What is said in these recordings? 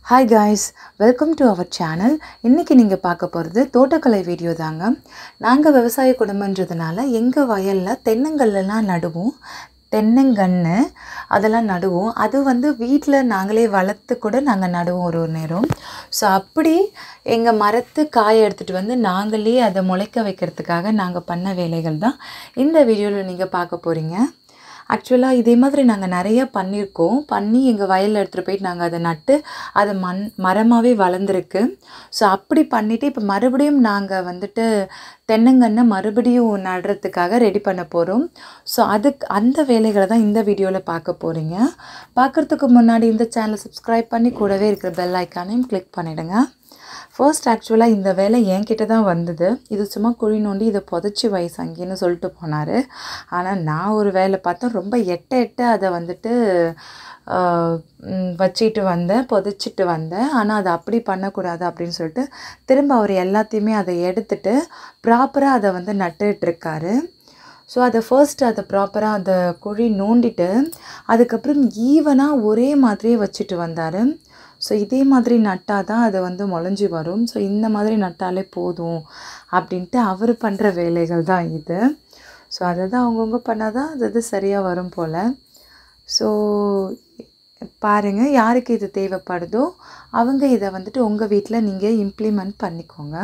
hi guys welcome to our channel இன்றைக்கி நீங்கள் பார்க்க போகிறது தோட்டக்கலை வீடியோ தாங்க நாங்கள் விவசாய குடும்பன்றதுனால எங்கள் வயலில் தென்னங்கல்லாம் நடுவோம் தென்னங்கன்று அதெல்லாம் நடுவோம் அது வந்து வீட்டில் நாங்களே வளர்த்து கூட நாங்கள் நடுவோம் ஒரு ஒரு நேரம் ஸோ அப்படி எங்கள் மரத்து காயை எடுத்துகிட்டு வந்து நாங்களே அதை முளைக்க வைக்கிறதுக்காக நாங்கள் பண்ண வேலைகள் தான் இந்த வீடியோவில் நீங்கள் பார்க்க போகிறீங்க ஆக்சுவலாக இதே மாதிரி நாங்கள் நிறைய பண்ணியிருக்கோம் பண்ணி எங்கள் வயலில் எடுத்துகிட்டு போயிட்டு நாங்கள் அதை நட்டு அது மண் மரமாகவே வளர்ந்துருக்கு ஸோ அப்படி பண்ணிவிட்டு இப்போ மறுபடியும் நாங்கள் வந்துட்டு தென்னங்கன்னை மறுபடியும் நடுறதுக்காக ரெடி பண்ண போகிறோம் ஸோ அதுக்கு அந்த வேலைகளை தான் இந்த வீடியோவில் பார்க்க போகிறீங்க பார்க்குறதுக்கு முன்னாடி இந்த சேனலை சப்ஸ்கிரைப் பண்ணி கூடவே இருக்கிற பெல் ஐக்கானையும் கிளிக் பண்ணிவிடுங்க ஃபர்ஸ்ட் ஆக்சுவலாக இந்த வேலை என்கிட்ட தான் வந்தது இது சும்மா குழி நோண்டி இதை புதைச்சி வை சங்கின்னு சொல்லிட்டு போனார் ஆனால் நான் ஒரு வேலை பார்த்தா ரொம்ப எட்ட எட்ட அதை வந்துட்டு வச்சிட்டு வந்தேன் புதைச்சிட்டு வந்தேன் ஆனால் அதை அப்படி பண்ணக்கூடாது அப்படின்னு சொல்லிட்டு திரும்ப அவர் எல்லாத்தையுமே அதை எடுத்துட்டு ப்ராப்பராக அதை வந்து நட்டுட்ருக்காரு ஸோ அதை ஃபர்ஸ்ட் அதை ப்ராப்பராக அதை குழி நோண்டிட்டு அதுக்கப்புறம் ஈவனாக ஒரே மாதிரியே வச்சுட்டு வந்தார் ஸோ இதே மாதிரி நட்டால் தான் அது வந்து முளைஞ்சி வரும் ஸோ இந்த மாதிரி நட்டாலே போதும் அப்படின்ட்டு அவர் பண்ணுற வேலைகள் தான் இது ஸோ அதை தான் அவங்கவுங்க பண்ணால் தான் அது அது சரியாக வரும் போல் ஸோ பாருங்கள் யாருக்கு இது தேவைப்படுதோ அவங்க இதை வந்துட்டு உங்கள் வீட்டில் நீங்கள் இம்ப்ளிமெண்ட் பண்ணிக்கோங்க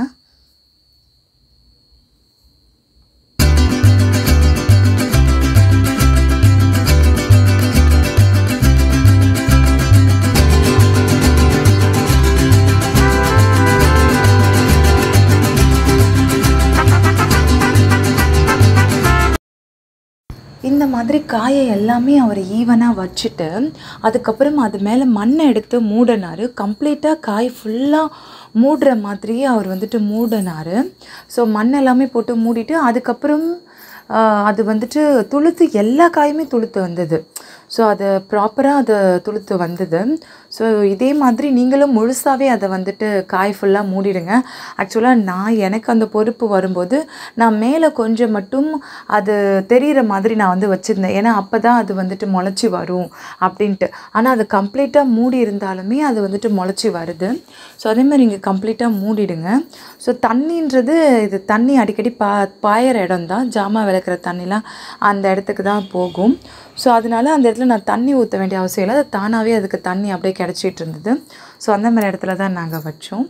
இந்த மாதிரி காயை எல்லாமே அவர் ஈவனாக வச்சுட்டு அதுக்கப்புறம் அது மேலே மண்ணை எடுத்து மூடினார் கம்ப்ளீட்டாக காய் ஃபுல்லாக மூடுற மாதிரியே அவர் வந்துட்டு மூடினார் ஸோ மண் எல்லாமே போட்டு மூடிட்டு அதுக்கப்புறம் அது வந்துட்டு துளுத்து எல்லா காயுமே துளுத்து வந்தது ஸோ அது ப்ராப்பராக அது துளுத்து வந்தது ஸோ இதே மாதிரி நீங்களும் முழுசாகவே அதை வந்துட்டு காய் ஃபுல்லாக மூடிடுங்க ஆக்சுவலாக நான் எனக்கு அந்த பொறுப்பு வரும்போது நான் மேலே கொஞ்சம் மட்டும் அது தெரிகிற மாதிரி நான் வந்து வச்சுருந்தேன் ஏன்னா அப்போ தான் அது வந்துட்டு முளைச்சி வரும் அப்படின்ட்டு ஆனால் அது கம்ப்ளீட்டாக மூடி இருந்தாலுமே அது வந்துட்டு முளைச்சி வருது ஸோ அதேமாதிரி இங்கே கம்ப்ளீட்டாக மூடிடுங்க ஸோ தண்ணின்றது இது தண்ணி அடிக்கடி பா பாயிற இடம் தான் ஜாமான் விளக்குற தண்ணிலாம் அந்த இடத்துக்கு தான் போகும் ஸோ அதனால அந்த இடத்துல நான் தண்ணி ஊற்ற வேண்டிய அவசியம் இல்லை அது தானாகவே அதுக்கு தண்ணி அப்படியே கிடச்சிட்டு இருந்தது ஸோ அந்த மாதிரி இடத்துல தான் நாங்கள் வச்சோம்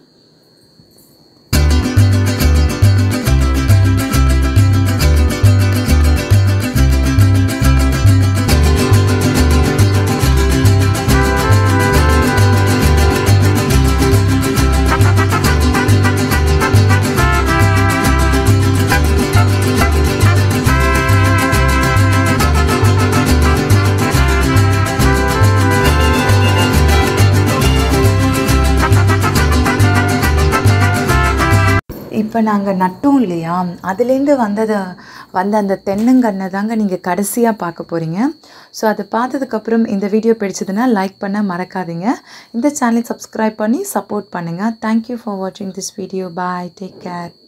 இப்போ நாங்கள் நட்டோம் இல்லையா அதுலேருந்து வந்ததை வந்த அந்த தென்னங்கன்னை தாங்க நீங்கள் கடைசியாக பார்க்க போகிறீங்க ஸோ அதை பார்த்ததுக்கப்புறம் இந்த வீடியோ பிடிச்சதுன்னா லைக் பண்ண மறக்காதீங்க இந்த சேனலை சப்ஸ்கிரைப் பண்ணி சப்போர்ட் பண்ணுங்கள் தேங்க்யூ ஃபார் வாட்சிங் this video bye take care